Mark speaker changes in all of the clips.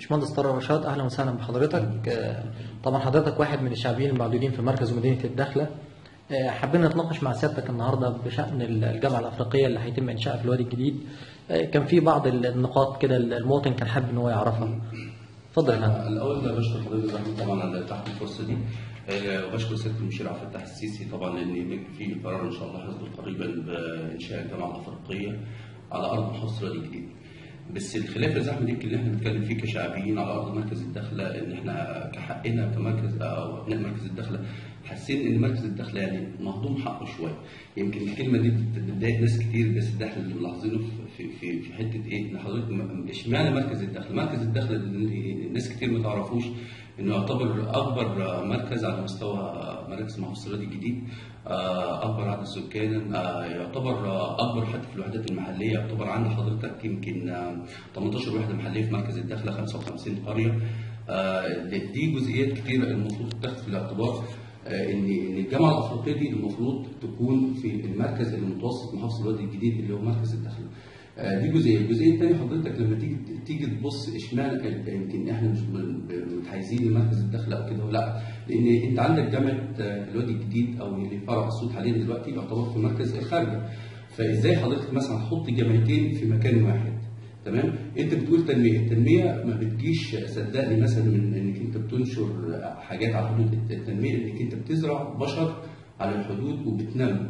Speaker 1: باشمهندس طارق رشاد اهلا وسهلا بحضرتك آه، طبعا حضرتك واحد من الشعبيين الموجودين في مركز ومدينه الداخله آه، حابين نتناقش مع سيادتك النهارده بشان الجامعه الافريقيه اللي هيتم انشائها في الوادي الجديد آه، كان في بعض النقاط كده المواطن كان حابب ان هو يعرفها اتفضل يا فندم
Speaker 2: الاول ده بشكر حضرتك زحمه طبعا على تحت الفرصه دي آه، وبشكر سياده المشير عبد الفتاح السيسي طبعا ان في قرار ان شاء الله هيصدر قريبا بانشاء الجامعه الافريقيه على ارض محافظه الوادي الجديد بس الخلاف يا زحمه يمكن اللي احنا بنتكلم فيه كشعبيين على ارض مركز الدخله ان احنا كحقنا كمركز او ابناء مركز الدخله حاسين ان مركز الدخله يعني مهضوم حقه شويه يمكن الكلمه دي بتضايق ناس كتير بس ده احنا اللي ملاحظينه في في في حته ايه ان حضرتك م- اشمعنى مركز الدخله؟ مركز الدخله اللي ناس كتير ما تعرفوش انه يعتبر اكبر مركز على مستوى مراكز محافظه الوادي الجديد آه، اكبر عدد سكان آه، يعتبر آه، اكبر حتى في الوحدات المحليه يعتبر عند حضرتك يمكن آه، 18 وحده محليه في مركز الدخله 55 قريه آه، دي جزئيات كتيره المفروض تاخد في الاعتبار آه، ان ان الجامعه الافريقيه دي المفروض تكون في المركز المتوسط محافظه الوادي الجديد اللي هو مركز الدخله. آه، دي جزئيه، الجزئيه الثانيه حضرتك لما تيجي تيجي تبص اشمعنى ال- يمكن احنا مش ب- ب- متحيزين لمركز الدخله او كده لا لان انت عندك جامعه آه، الوادي الجديد او اللي فرع الصوت حاليا دلوقتي يعتبر في مركز الخارجه. فازاي حضرتك مثلا هتحط جامعتين في مكان واحد؟ تمام انت بتقول تنميه التنميه ما بتجيش صدقني مثلا من انك انت بتنشر حاجات على حدود التنميه انك انت بتزرع بشر على الحدود وبتنمي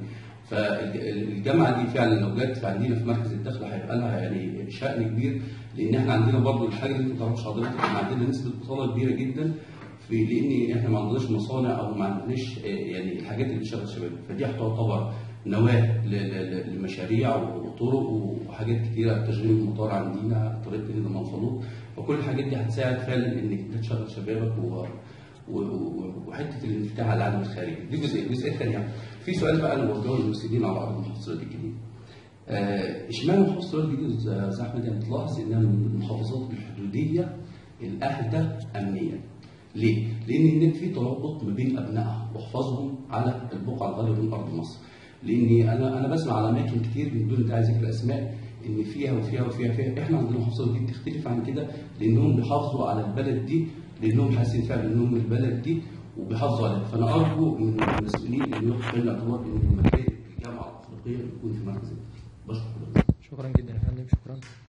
Speaker 2: فالجامعه دي فعلا لو جت عندنا في مركز الدخل هيبقى لها يعني شأن كبير لان احنا عندنا برضه الحاجه اللي انت ما تعرفش حضرتك احنا عندنا نسبه بطاله كبيره جدا في لان احنا ما عندناش مصانع او ما عندناش آه، يعني الحاجات اللي بتشغل الشباب فدي هتعتبر نواه ل- ل- لمشاريع وطرق وحاجات كتيره تشغيل المطار عندنا طريقه نيل المنفلوط فكل الحاجات دي هتساعد فعلا انك انت تشغل شبابك و و- و- وحته الانفتاح على العالم الخارجي دي جزئيه الجزئيه الثانيه في سؤال بقى لموضوع المسلمين على ارض محافظه الوادي الجديد آه، اشمعنى محافظه الوادي الجديد يا استاذ احمد يعني تلاحظ انها من المحافظات الحدوديه الاهدى امنيا ليه؟ لان هناك في ترابط ما بين ابنائها وحفاظهم على البقعه الغاليه من ارض مصر لاني انا انا بسمع على اماكن كتير من دون داعي ذكر اسماء ان فيها وفيها وفيها فيها احنا عندنا محافظه دي بتختلف عن كده لانهم بيحافظوا على البلد دي لانهم حاسين فعلا انهم من البلد دي وبيحافظوا عليها فانا ارجو من المسؤولين ان ياخدوا في الاعتبار ان مكان الجامعه الافريقيه يكون في مركز الدخل. بشكر حضرتك
Speaker 1: شكرا جدا يا فندم شكرا